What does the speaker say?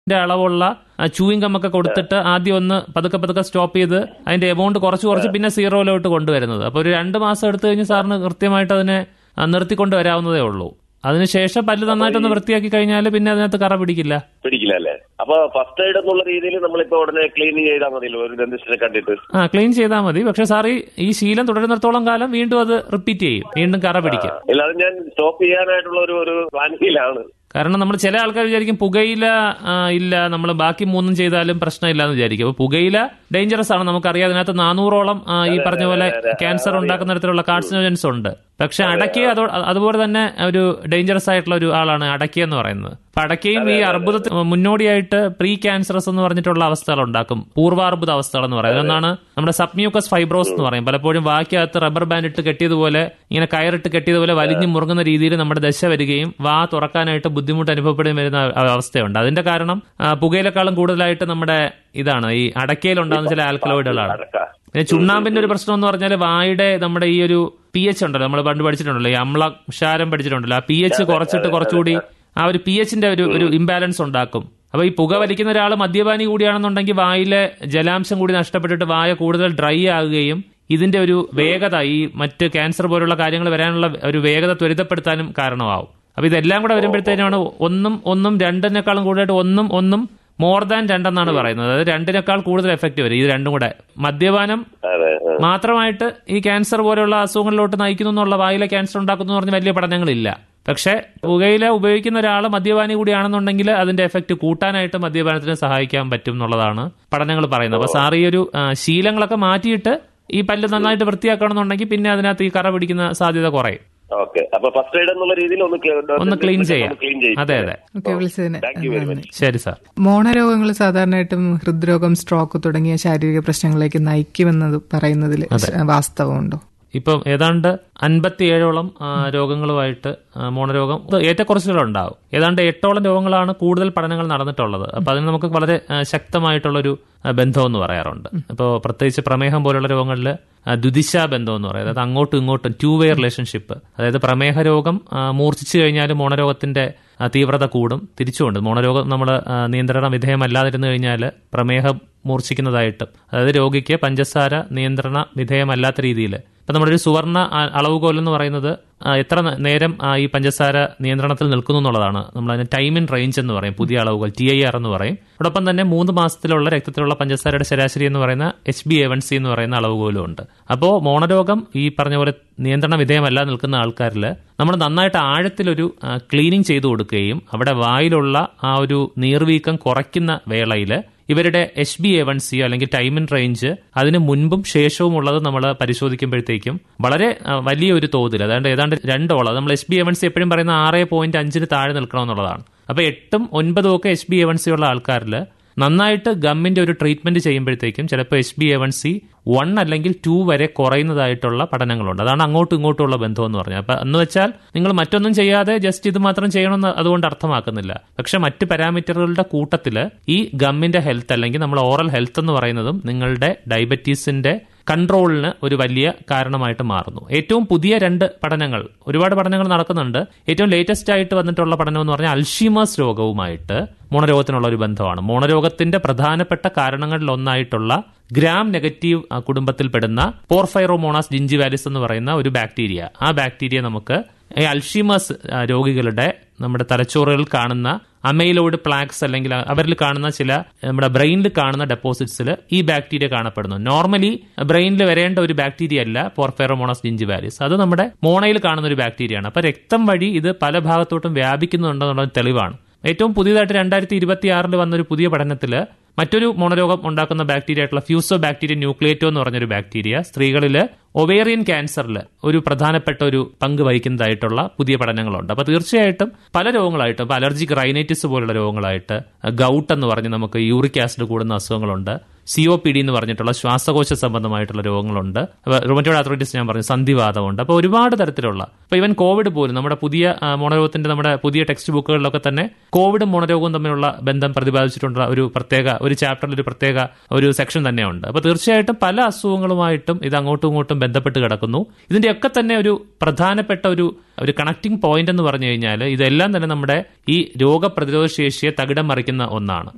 ന്റെ അളവുള്ള chewing gum ഒക്കെ കൊടുത്തിട്ട് ആദ്യം ഒന്ന് പതുക്കെ പതുക്കെ സ്റ്റോപ്പ് ചെയ്ത് അതിന്റെ എമൗണ്ട് കുറച്ച് കുറച്ച് പിന്നെ സീറോയിലോട്ട് കൊണ്ടുവരുന്നത് അപ്പൊ ഒരു രണ്ട് മാസം എടുത്തു കഴിഞ്ഞ് സാറിന് കൃത്യമായിട്ട് അതിനെ ആ, നിർത്തിക്കൊണ്ട് വരാവുന്നതേ ഉള്ളൂ അതിനുശേഷം പല്ല് നന്നായിട്ടൊന്ന് വൃത്തിയാക്കി കഴിഞ്ഞാൽ പിന്നെ അതിനകത്ത് കറ പിടിക്കില്ല പിടിക്കില്ല അല്ലേ അപ്പൊ ഫസ്റ്റ് എയ്ഡ് എന്നുള്ള രീതിയിൽ നമ്മളിപ്പോ ഉടനെ ക്ലീനിങ് ചെയ്താൽ മതിയല്ലോ ഒരു ഡെന്റിസ്റ്റിനെ കണ്ടിട്ട് ആ ക്ലീൻ ചെയ്താൽ മതി പക്ഷെ സാർ ഈ ഈ ശീലം തുടരുന്നിടത്തോളം കാലം വീണ്ടും അത് റിപ്പീറ്റ് ചെയ്യും വീണ്ടും കറ പിടിക്കും ഇല്ല അത് ഞാൻ സ്റ്റോപ്പ് ചെയ്യാനായിട്ടുള്ള ഒരു ഒരു പ്ലാനിങ്ങിലാണ് കാരണം നമ്മൾ ചില ആൾക്കാർ വിചാരിക്കും പുകയില ആ, ഇല്ല നമ്മൾ ബാക്കി മൂന്നും ചെയ്താലും പ്രശ്നമില്ല എന്ന് വിചാരിക്കും അപ്പൊ പുകയില ഡേഞ്ചറസ് ആണ് നമുക്കറിയാം അതിനകത്ത് നാനൂറോളം ആ, ഈ പറഞ്ഞ പോലെ ക്യാൻസർ ഉണ്ടാക്കുന്ന തരത്തിലുള്ള കാർസിനോജൻസ് ഉണ്ട് പക്ഷെ അടയ്ക്ക അതോ അതുപോലെ തന്നെ ഒരു ഡേഞ്ചറസ് ആയിട്ടുള്ള ഒരു ആളാണ് അടയ്ക്ക എന്ന് പറയുന്നത് അപ്പൊ അടയ്ക്കയും ഈ അർബുദത്തിന് മുന്നോടിയായിട്ട് പ്രീ ക്യാൻസറസ് എന്ന് പറഞ്ഞിട്ടുള്ള അവസ്ഥകൾ ഉണ്ടാക്കും പൂർവാർബുദ അവസ്ഥകൾ എന്ന് പറയുന്നത് ഒന്നാണ് നമ്മുടെ സബ്മ്യൂക്കസ് ഫൈബ്രോസ് എന്ന് പറയും പലപ്പോഴും വാക്കകത്ത് റബ്ബർ ബാൻഡ് ഇട്ട് കെട്ടിയതുപോലെ ഇങ്ങനെ കയറിട്ട് കെട്ടിയതുപോലെ വലിഞ്ഞു മുറുങ്ങുന്ന രീതിയിൽ നമ്മുടെ ദശ വരികയും വാ തുറക്കാനായിട്ട് ബുദ്ധിമുട്ട് അനുഭവപ്പെടുകയും വരുന്ന അവ- അവസ്ഥയുണ്ട് അതിന്റെ കാരണം ആ, പുകയിലെക്കാളും കൂടുതലായിട്ട് നമ്മുടെ ഇതാണ് ഈ അടക്കയിൽ ഉണ്ടാകുന്ന ചില ആൽക്കലോയിഡുകളാണ് അടക്ക പിന്നെ ചുണ്ണാമ്പിന്റെ ഒരു പ്രശ്നം എന്ന് പറഞ്ഞാൽ വായുടെ നമ്മുടെ ഈ ഒരു പി എച്ച് ഉണ്ടല്ലോ നമ്മൾ പണ്ട് പഠിച്ചിട്ടുണ്ടല്ലോ ഈ അമ്ല ക്ഷാരം പഠിച്ചിട്ടുണ്ടല്ലോ ആ പി എച്ച് കുറച്ചിട്ട് കുറച്ചുകൂടി ആ ഒരു പി എച്ചിന്റെ ഒരു ഒരു ഇംബാലൻസ് ഉണ്ടാക്കും അപ്പൊ ഈ പുക വലിക്കുന്ന ഒരാൾ മദ്യപാനി കൂടിയാണെന്നുണ്ടെങ്കിൽ വായിലെ ജലാംശം കൂടി നഷ്ടപ്പെട്ടിട്ട് വായ കൂടുതൽ ഡ്രൈ ആകുകയും ഇതിന്റെ ഒരു വേഗത ഈ മറ്റ് ക്യാൻസർ പോലുള്ള കാര്യങ്ങൾ വരാനുള്ള ഒരു വേഗത ത്വരിതപ്പെടുത്താനും കാരണമാവും അപ്പൊ ഇതെല്ലാം കൂടെ വരുമ്പോഴത്തേനാണ് ഒന്നും ഒന്നും രണ്ടിനേക്കാളും കൂടുതലായിട്ട് ഒന്നും ഒന്നും മോർ ദാൻ രണ്ടെന്നാണ് പറയുന്നത് അതായത് രണ്ടിനേക്കാൾ കൂടുതൽ എഫക്റ്റ് വരും ഇത് രണ്ടും കൂടെ മദ്യപാനം അതെ ആ. മാത്രമായിട്ട് ഈ ക്യാൻസർ പോലെയുള്ള അസുഖങ്ങളിലോട്ട് നയിക്കുന്നു എന്നുള്ള വായിലെ ക്യാൻസർ ഉണ്ടാക്കുന്നു എന്ന് പറഞ്ഞ വലിയ പഠനങ്ങളില്ല പക്ഷേ പുകയില ഉപയോഗിക്കുന്ന ഒരാൾ മദ്യപാനി കൂടിയാണെന്നുണ്ടെങ്കിൽ അതിന്റെ എഫക്റ്റ് കൂട്ടാനായിട്ട് മദ്യപാനത്തിന് സഹായിക്കാൻ പറ്റും എന്നുള്ളതാണ് പഠനങ്ങൾ പറയുന്നത് അപ്പൊ സാർ ഈ ഒരു ആ, ശീലങ്ങളൊക്കെ മാറ്റിയിട്ട് ഈ പല്ല് നന്നായിട്ട് വൃത്തിയാക്കണമെന്നുണ്ടെങ്കിൽ പിന്നെ അതിനകത്ത് ഈ കറ പിടിക്കുന്ന സാധ്യത കുറയും ഓക്കെ അപ്പൊ ഫസ്റ്റ് എയ്ഡ് എന്നുള്ള രീതിയിൽ ഒന്ന് ഒന്ന് ക്ലീൻ ചെയ്യാം ക്ലീൻ ചെയ്യും അതെ അതെ ഓക്കെ വിളിച്ചതിന് താങ്ക് യു വെരി നന്ദി മച്ച് ശരി സാർ മോണരോഗങ്ങൾ സാധാരണയായിട്ടും ഹൃദ്രോഗം സ്ട്രോക്ക് തുടങ്ങിയ ശാരീരിക പ്രശ്നങ്ങളിലേക്ക് നയിക്കുമെന്നത് പറയുന്നതിൽ വാസ്തവമുണ്ടോ ഇപ്പം ഏതാണ്ട് അൻപത്തിയേഴോളം ആ, രോഗങ്ങളുമായിട്ട് ആ, മോണരോഗം ഇത് ഏറ്റക്കുറച്ചിലുണ്ടാവും ഏതാണ്ട് എട്ടോളം രോഗങ്ങളാണ് കൂടുതൽ പഠനങ്ങൾ നടന്നിട്ടുള്ളത് അപ്പൊ അതിന് നമുക്ക് വളരെ ആ, ശക്തമായിട്ടുള്ളൊരു ആ, ബന്ധം എന്ന് പറയാറുണ്ട് ഇപ്പോൾ പ്രത്യേകിച്ച് പ്രമേഹം പോലുള്ള രോഗങ്ങളിൽ ദ്വിദിശ ബന്ധം എന്ന് പറയുന്നത് അതായത് അങ്ങോട്ടും ഇങ്ങോട്ടും ടു വേ റിലേഷൻഷിപ്പ് അതായത് പ്രമേഹ രോഗം ആ, മൂർച്ഛിച്ചു കഴിഞ്ഞാൽ മോണരോഗത്തിന്റെ ആ, തീവ്രത കൂടും തിരിച്ചുകൊണ്ട് മോണരോഗം നമ്മൾ നിയന്ത്രണ വിധേയമല്ലാതിരുന്നു കഴിഞ്ഞാൽ പ്രമേഹം മൂർച്ഛിക്കുന്നതായിട്ടും അതായത് രോഗിക്ക് പഞ്ചസാര നിയന്ത്രണ വിധേയമല്ലാത്ത രീതിയിൽ ഇപ്പം നമ്മുടെ ഒരു സുവർണ ആ, അളവുകോൽ എന്ന് പറയുന്നത് ആ, എത്ര ന- നേരം ആ, ഈ പഞ്ചസാര നിയന്ത്രണത്തിൽ നിൽക്കുന്നു എന്നുള്ളതാണ് നമ്മൾ അതിന് ടൈം ഇൻ റേഞ്ച് എന്ന് പറയും പുതിയ അളവുകൾ ടി ഐ ആർ എന്ന് പറയും അതോടൊപ്പം തന്നെ മൂന്ന് മാസത്തിലുള്ള രക്തത്തിലുള്ള പഞ്ചസാരയുടെ ശരാശരി എന്ന് പറയുന്ന H B A one C എന്ന് പറയുന്ന അളവുകോലും ഉണ്ട് അപ്പോൾ മോണരോഗം ഈ പറഞ്ഞ പോലെ നിയന്ത്രണ വിധേയമല്ല നിൽക്കുന്ന ആൾക്കാരിൽ നമ്മൾ നന്നായിട്ട് ആഴത്തിലൊരു ക്ലീനിങ് ചെയ്തു കൊടുക്കുകയും അവിടെ വായിലുള്ള ആ ഒരു നീർവീക്കം കുറയ്ക്കുന്ന വേളയിൽ ഇവരുടെ H B A one C അല്ലെങ്കിൽ ടൈം ഇൻ റേഞ്ച് അതിന് മുൻപും ശേഷവും ഉള്ളത് നമ്മൾ പരിശോധിക്കുമ്പോഴത്തേക്കും വളരെ ആ, വലിയൊരു തോതിൽ അതായത് ഏതാണ്ട് രണ്ടോളം നമ്മൾ H B A one C എപ്പോഴും പറയുന്ന ആറ് പോയിന്റ് അഞ്ചിന് താഴെ നിൽക്കണമെന്നുള്ളതാണ് അപ്പോൾ എട്ടും ഒൻപതും ഒക്കെ H B A one C ഉള്ള ആൾക്കാരിൽ നന്നായിട്ട് ഗമ്മിന്റെ ഒരു ട്രീറ്റ്മെന്റ് ചെയ്യുമ്പോഴത്തേക്കും ചിലപ്പോൾ H B A one C one അല്ലെങ്കിൽ ടു വരെ കുറയുന്നതായിട്ടുള്ള പഠനങ്ങളുണ്ട് അതാണ് അങ്ങോട്ടും ഇങ്ങോട്ടും ഉള്ള ബന്ധം എന്ന് പറഞ്ഞത് അപ്പൊ എന്ന് വെച്ചാൽ നിങ്ങൾ മറ്റൊന്നും ചെയ്യാതെ ജസ്റ്റ് ഇത് മാത്രം ചെയ്യണമെന്ന് അതുകൊണ്ട് അർത്ഥമാക്കുന്നില്ല പക്ഷെ മറ്റ് പാരാമീറ്ററുകളുടെ കൂട്ടത്തിൽ ഈ ഗമ്മിന്റെ ഹെൽത്ത് അല്ലെങ്കിൽ നമ്മൾ ഓറൽ ഹെൽത്ത് എന്ന് പറയുന്നതും നിങ്ങളുടെ ഡയബറ്റീസിന്റെ കൺട്രോളിന് ഒരു വലിയ കാരണമായിട്ട് മാറുന്നു ഏറ്റവും പുതിയ രണ്ട് പഠനങ്ങൾ ഒരുപാട് പഠനങ്ങൾ നടക്കുന്നുണ്ട് ഏറ്റവും ലേറ്റസ്റ്റ് ആയിട്ട് വന്നിട്ടുള്ള പഠനം എന്ന് പറഞ്ഞാൽ അൽഷീമേഴ്സ് രോഗവുമായിട്ട് മോണരോഗത്തിനുള്ള ഒരു ബന്ധമാണ് മോണരോഗത്തിന്റെ പ്രധാനപ്പെട്ട കാരണങ്ങളിൽ ഒന്നായിട്ടുള്ള ഗ്രാം നെഗറ്റീവ് ആ, കുടുംബത്തിൽപ്പെടുന്ന പോർഫൈറോമോണാസ് ജിഞ്ചിവാലിസ് എന്ന് പറയുന്ന ഒരു ബാക്ടീരിയ ആ ബാക്ടീരിയ നമുക്ക് ഈ അൽഷീമേഴ്സ് ആ, രോഗികളുടെ നമ്മുടെ തലച്ചോറുകളിൽ കാണുന്ന അമൈലോയിഡ് പ്ലാക്സ് അല്ലെങ്കിൽ അവരിൽ കാണുന്ന ചില നമ്മുടെ ബ്രെയിനിൽ കാണുന്ന ഡെപ്പോസിറ്റ്സിൽ ഈ ബാക്ടീരിയ കാണപ്പെടുന്നു നോർമലി ബ്രെയിനിൽ വരേണ്ട ഒരു ബാക്ടീരിയ അല്ല പോർഫെറോമോണസ് ജിഞ്ചിവാലിസ് അത് നമ്മുടെ മോണയിൽ കാണുന്ന ഒരു ബാക്ടീരിയയാണ് അപ്പൊ രക്തം വഴി ഇത് പല ഭാഗത്തോട്ടും വ്യാപിക്കുന്നുണ്ടെന്നുള്ള തെളിവാണ് ഏറ്റവും പുതിയതായിട്ട് രണ്ടായിരത്തി ഇരുപത്തി ആറിൽ വന്നൊരു പുതിയ പഠനത്തിൽ മറ്റൊരു മോണരോഗം ഉണ്ടാക്കുന്ന ബാക്ടീരിയ ആയിട്ടുള്ള ഫ്യൂസോ ബാക്ടീരിയ ന്യൂക്ലിയേറ്റോ എന്ന് പറഞ്ഞൊരു ബാക്ടീരിയ സ്ത്രീകളിൽ ഒവേറിയൻ ക്യാൻസറിൽ ഒരു പ്രധാനപ്പെട്ട ഒരു പങ്ക് വഹിക്കുന്നതായിട്ടുള്ള പുതിയ പഠനങ്ങളുണ്ട് അപ്പൊ തീർച്ചയായിട്ടും പല രോഗങ്ങളായിട്ട് ഇപ്പൊ അലർജിക് റൈനൈറ്റിസ് പോലുള്ള രോഗങ്ങളായിട്ട് ഗൗട്ട് എന്ന് പറഞ്ഞ് നമുക്ക് യൂറിക് ആസിഡ് കൂടുന്ന അസുഖങ്ങളുണ്ട് സി ഒ പി ഡി എന്ന് പറഞ്ഞിട്ടുള്ള ശ്വാസകോശ സംബന്ധമായിട്ടുള്ള രോഗങ്ങളുണ്ട് റൊമറ്റോഡ് ആർത്രൈറ്റിസ് ഞാൻ പറഞ്ഞു സന്ധിവാദമുണ്ട് അപ്പോൾ ഒരുപാട് തരത്തിലുള്ള ഇപ്പൊ ഇവൻ കോവിഡ് പോലും നമ്മുടെ പുതിയ ആ, മോണരോഗത്തിന്റെ നമ്മുടെ പുതിയ ടെക്സ്റ്റ് ബുക്കുകളിലൊക്കെ തന്നെ കോവിഡും മോണരോഗവും തമ്മിലുള്ള ബന്ധം പ്രതിപാദിച്ചിട്ടുള്ള ഒരു പ്രത്യേക ഒരു ചാപ്റ്ററിൽ ഒരു പ്രത്യേക ഒരു സെക്ഷൻ തന്നെയുണ്ട് അപ്പൊ തീർച്ചയായിട്ടും പല അസുഖങ്ങളുമായിട്ടും ഇത് അങ്ങോട്ടും ഇങ്ങോട്ടും ബന്ധപ്പെട്ട് കിടക്കുന്നു ഇതിന്റെയൊക്കെ തന്നെ ഒരു പ്രധാനപ്പെട്ട ഒരു ഒരു കണക്റ്റിംഗ് പോയിന്റ് എന്ന് പറഞ്ഞു കഴിഞ്ഞാൽ ഇതെല്ലാം തന്നെ നമ്മുടെ ഈ രോഗപ്രതിരോധ ശേഷിയെ തകിടം മറിക്കുന്ന ഒന്നാണ്